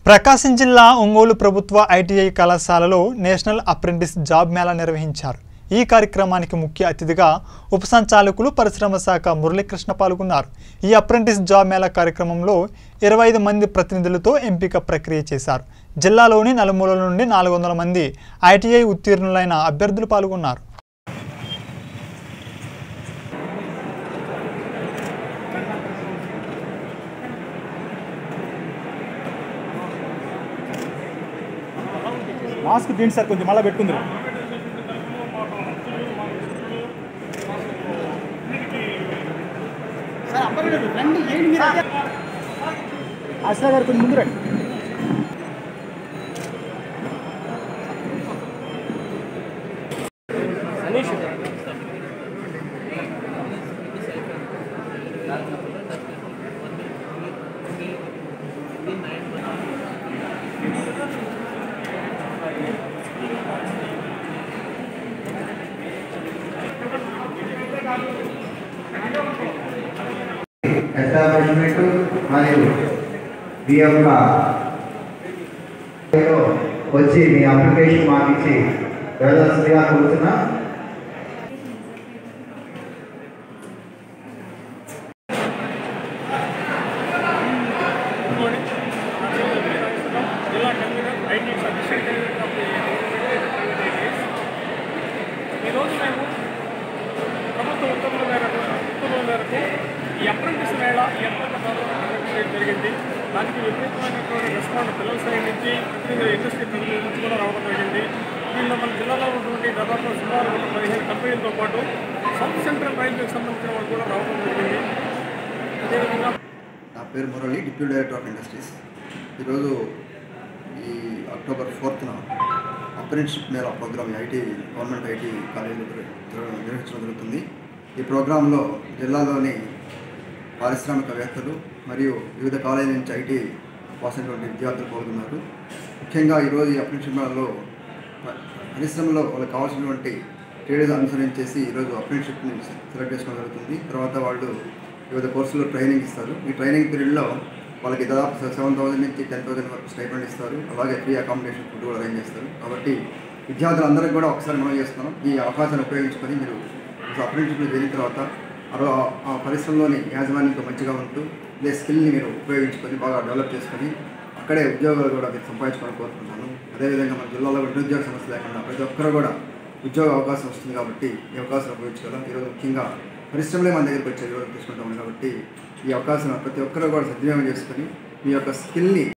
ప్రకాశం జిల్లా ఒంగోలు ప్రభుత్వ ఐటీఐ కళాశాలలో నేషనల్ అప్రెంటిస్ జాబ్ మేళా నిర్వహించారు ఈ కార్యక్రమానికి ముఖ్య అతిథిగా ఉప సంచాలకులు పరిశ్రమ శాఖ మురళీకృష్ణ పాల్గొన్నారు ఈ అప్రెంటిస్ జాబ్ మేళా కార్యక్రమంలో ఇరవై ఐదు మంది ప్రతినిధులతో ఎంపిక ప్రక్రియ చేశారు జిల్లాలోని నలుమూలల నుండి నాలుగు వందల మంది ఐటీఐ ఉత్తీర్ణులైన అభ్యర్థులు పాల్గొన్నారు మాస్క్ తీయండి సార్ కొంచెం మళ్ళీ పెట్టుకుందరు సార్ అప్పలేదు రండి ఏంటి మీరు అదే- ఆశా గారు కొంచెం ముందు రండి ఎస్టాబ్లిష్మెంట్ మరియు మీ యొక్క వచ్చి మీ అప్లికేషన్ మాకు ఇచ్చి వెళ్ళాల్సిందిగా కోరుతున్నా జిల్లా convener IT assistant convener of the ఈరోజు మేము ప్రభుత్వ ఉత్తర్వుల మేరకు ఉత్తర్వుల మేరకు ఈ అప్రెంటిస్ మేళ ఈ అప్రెంటిస్ చేయడం జరిగింది దానికి విపరీతమైనటువంటి రెస్పాండ్ పిల్లల సైడ్ నుంచి ప్రతినిధులు ఇండస్ట్రీ ప్రతినిధుల నుంచి కూడా రావడం జరిగింది దీనిలో మన జిల్లాలో ఉన్నటువంటి దాదాపు సుమారు ఒక పదిహేను కంపెనీలతో పాటు సౌత్ సెంట్రల్ రైల్వేకి సంబంధించిన వాళ్ళు కూడా రావడం జరిగింది అదేవిధంగా నా పేరు Murali deputy director of industries ఈరోజు ఈ అక్టోబర్ ఫోర్త్న apprenticeship mela programme IT government IT కాలేజీలో నిర్వ- నిర్వ- నిర్వహించడం జరుగుతుంది ఈ ప్రోగ్రాంలో జిల్లాలోని పారిశ్రామికవేత్తలు మరియు వివిధ కాలేజీల నుంచి ఐటీ పాస్ అయినటువంటి విద్యార్థులు పాల్గొన్నారు ముఖ్యంగా ఈరోజు ఈ అప్రెంటిషిప్ మేళలో ప- పరిశ్రమలో వాళ్ళకి కావాల్సినటువంటి ట్రేడ్ అనుసరించేసి ఈరోజు అప్రెంటిషిప్ని సెలెక్ట్ చేసుకోవడం జరుగుతుంది తర్వాత వాళ్ళు వివిధ కోర్సుల్లో ట్రైనింగ్ ఇస్తారు ఈ ట్రైనింగ్ పీరియడ్లో వాళ్ళకి దాదాపు సెవెన్ థౌసండ్ నుంచి టెన్ థౌసండ్ వరకు స్టైపెండ్ ఇస్తారు అలాగే ఫ్రీ అకామిడేషన్ ఫుడ్ కూడా అరేంజ్ చేస్తారు కాబట్టి విద్యార్థులందరికీ కూడా ఒకసారి మనం చేస్తున్నాం ఈ అవకాశాన్ని ఉపయోగించుకొని మీరు అప్రెంటిషిప్లో చేరిన తర్వాత అలా ఆ పరిశ్రమలోని యాజమాన్యంతో మంచిగా ఉంటూ ఇదే స్కిల్ని మీరు ఉపయోగించుకొని బాగా డెవలప్ చేసుకొని అక్కడే ఉద్యోగాలు కూడా మీరు సంపాదించుకోవాలని కోరుకుంటున్నాను అదేవిధంగా మన జిల్లాలో నిరుద్యోగ సమస్య లేకుండా ప్రతి ఒక్కరు కూడా ఉద్యోగ అవకాశం వస్తుంది కాబట్టి ఈ అవకాశం ఉపయోగించుకోవాలి ఈరోజు ముఖ్యంగా పరిశ్రమలే మన దగ్గరికి వచ్చే ఈరోజు తీసుకుంటాం కాబట్టి ఈ అవకాశం ప్రతి ఒక్కరు కూడా సద్వినియోగం చేసుకొని మీ యొక్క స్కిల్ని